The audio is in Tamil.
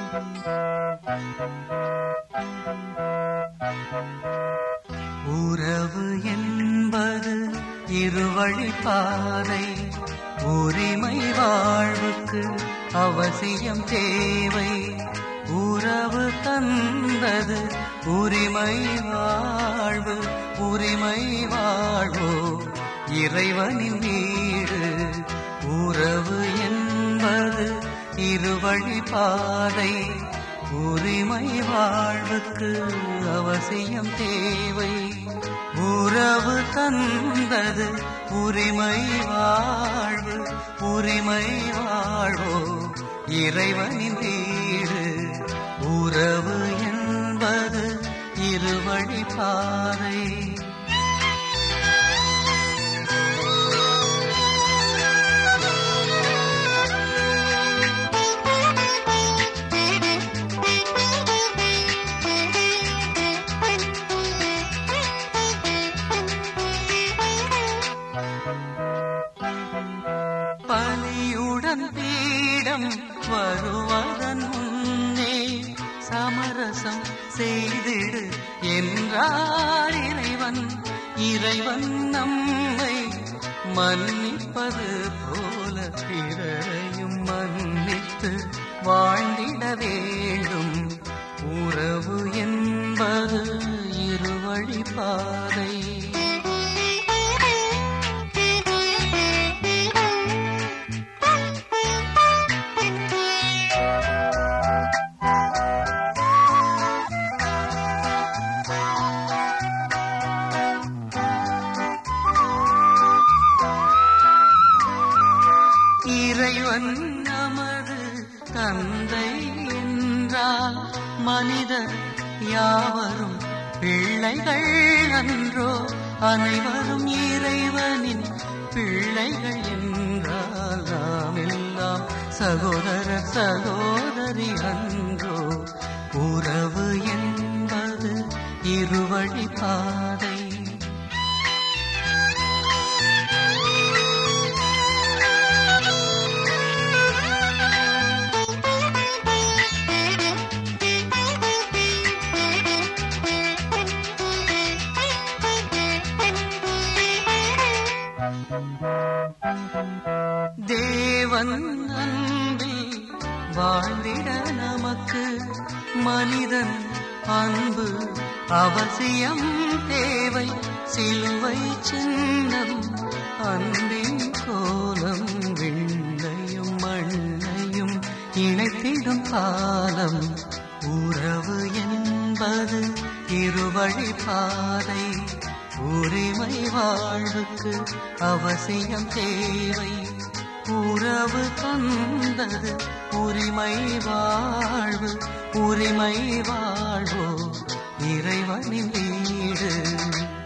உறவு என்பது இருவழி பாதை உரிமை வாழ்வுக்கு அவசியம் தேவை உறவு தந்தது உரிமை வாழ்வு உரிமை வாழ்வோ இறைவனின் வீடு உறவு என்பது இருவழி பாதை உரிமை வாழ்வுக்கு அவசியம் தேவை உறவு தந்தது உரிமை வாழ்வு உரிமை வாழ்வோ இறைவனின் வீடு உறவு என்பது இருவழி பாதை பலியுடன் பீடம் வருவதன் முன்னே சமரசம் செய்திடு என்றார் இறைவன் இறைவன் நம்மை மன்னிப்பது போல பிறரையும் மன்னித்து வாழ்ந்திட வேண்டும் உறவு என்பது இருவழி பாதை இறைவன் நமது தந்தை என்றால் மனிதர் யாவரும் பிள்ளைகள் அன்றோ அனைவரும் இறைவனின் பிள்ளைகள் என்றால் நாம் எல்லாம் சகோதர சகோதரி அன்றோ உறவு என்பது இருவழி பாதை தேவன் அன்பில் வாழ்ந்திட நமக்கு மனிதன் அன்பு அவசியம் தேவை சிலுவை சின்னம் அன்பின் கோலம் விண்ணையும் மண்ணையும் இணைத்திடும் காலம் உறவு என்பது இருவழி பாதை உரிமை வாழ்வுக்கு அவசியம் தேவை உறவு தந்தது உரிமை வாழ்வு உரிமை வாழ்வோ இறைவனின் வீடு